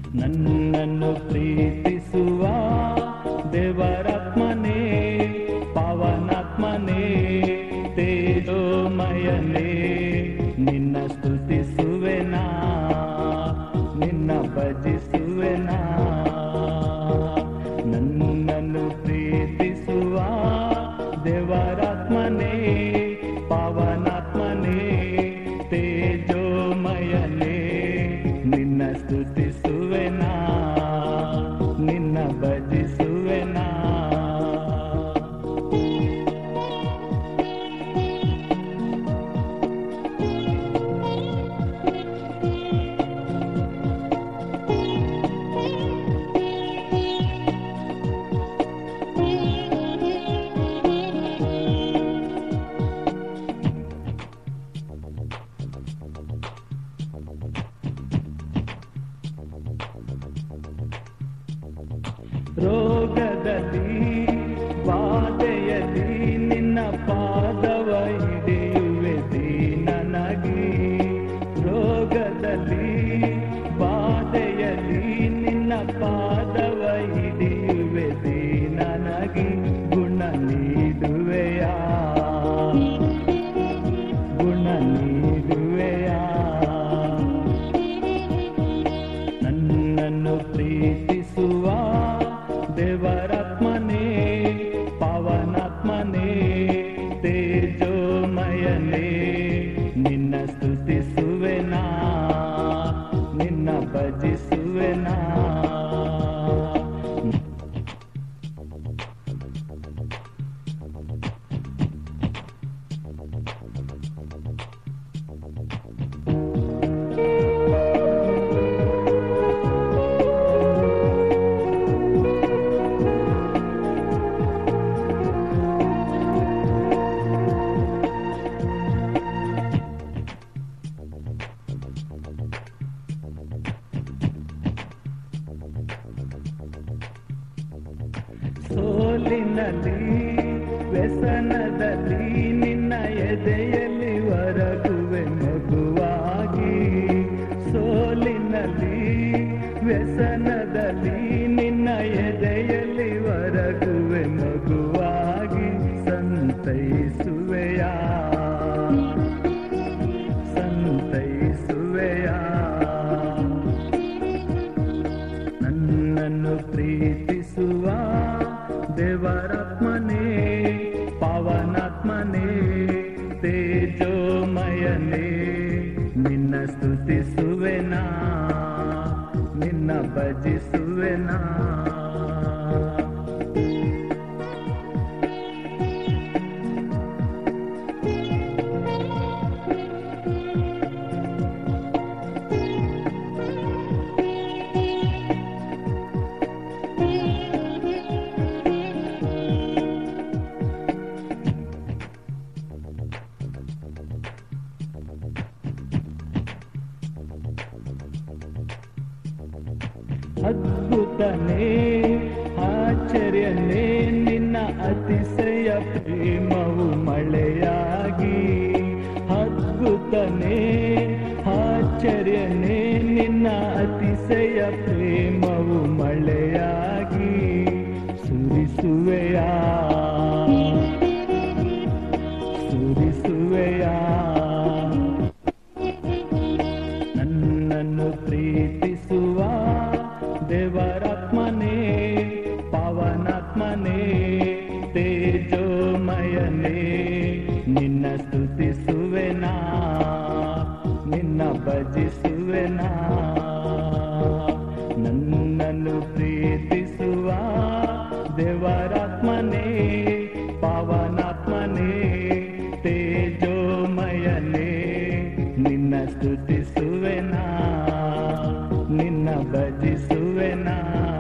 ನನ್ನನ್ನು ಪ್ರೀತಿಸುವ ದೇವರಾತ್ಮನೇ ಪವನಾತ್ಮನೇ ತೇಜೋಮಯನೇ ನಿನ್ನ ಸ್ತುತಿಸುವೆನಾ ನಿನ್ನ ಭಜಿಸುವೆನಾ ನನ್ನನ್ನು ಪ್ರೀತಿಸುವ ದೇವರಾತ್ಮನೇ ಪವನಾತ್ಮನೇ ತೇಜೋಮಯನೇ ನಿನ್ನ ಸ್ತುತಿಸುವೆನಾ ನಿನ್ನ ಭಜಿಸುವೆನಾ ರೋಗದಲ್ಲಿ ಬಾಧೆಯಲ್ಲಿ ನಿನ್ನ ಪಾದವ ಹಿಡಿಯುವೆ ದೀನನಾಗಿ ರೋಗದಲ್ಲಿ ಬಾಧೆಯಲ್ಲಿ ನಿನ್ನ ಪಾದವ ಹಿಡಿಯುವೆ ದೀನನಾಗಿ ಗುಣ ನೀಡುವೆಯಾ ಗುಣ ನೀಡುವೆಯಾ ನನ್ನನ್ನು ಪ್ರೀತಿಸುವ ದೇವರಾತ್ಮನೇ ಪವನಾತ್ಮನೇ ತೇಜೋಮಯನೇ ನಿನ್ನ ಸ್ತುತಿಸುವೆನಾ ನಿನ್ನ ಭಜಿಸುವೆನಾ ಸೋಲಿನಲ್ಲಿ ವ್ಯಸನದಲ್ಲಿ ನಿನ್ನ ಎದೆಯಲ್ಲಿ ಹೊರಗುವೆ ಮಗುವಾಗಿ ಸೋಲಿನಲ್ಲಿ ವ್ಯಸನದಲ್ಲಿ ನಿನ್ನ ಎದೆಯಲ್ಲಿ ಹೊರಗುವೆ ಮಗುವಾಗಿ ಸಂತೈಸುವೆಯಾ ಸಂತೈಸುವೆಯಾ ನನ್ನನ್ನು ಪ್ರೀತಿಸುವ ದೇವರಾತ್ಮನೇ ಪವನಾತ್ಮನೇ ತೇಜೋಮಯನೇ ನಿನ್ನ ಸ್ತುತಿಸುವೆನಾ ನಿನ್ನ ಭಜಿಸುವೆನಾ ಅದ್ಭುತನೇ ಆಶ್ಚರ್ಯನೇ ನಿನ್ನ ಅತಿಶಯ ಪ್ರೇಮವು ಮಳೆಯಾಗಿ ಅದ್ಭುತನೇ ಆಶ್ಚರ್ಯನೇ ನಿನ್ನ ಅತಿಶಯ ಪ್ರೇಮವು ಮಳೆಯಾಗಿ ಸುರಿಸುವೆಯಾ ಸುರಿಸುವೆಯಾ ನನ್ನನ್ನು ಪ್ರೀತಿಸುವ ದೇವರಾತ್ಮನೇ ಪವನಾತ್ಮನೇ ತೇಜೋಮಯನೇ ನಿನ್ನ ಸ್ತುತಿಸುವೆನಾ ನಿನ್ನ ಭಜಿಸುವೆನಾ ನನ್ನನ್ನು ಪ್ರೀತಿಸುವ ದೇವರಾತ್ಮನೇ ಪವನಾತ್ಮನೇ ತೇಜೋಮಯನೇ ನಿನ್ನ ಸ್ತುತಿಸುವೆನಾ ನಿನ್ನ ಭಜಿಸುವೆನಾ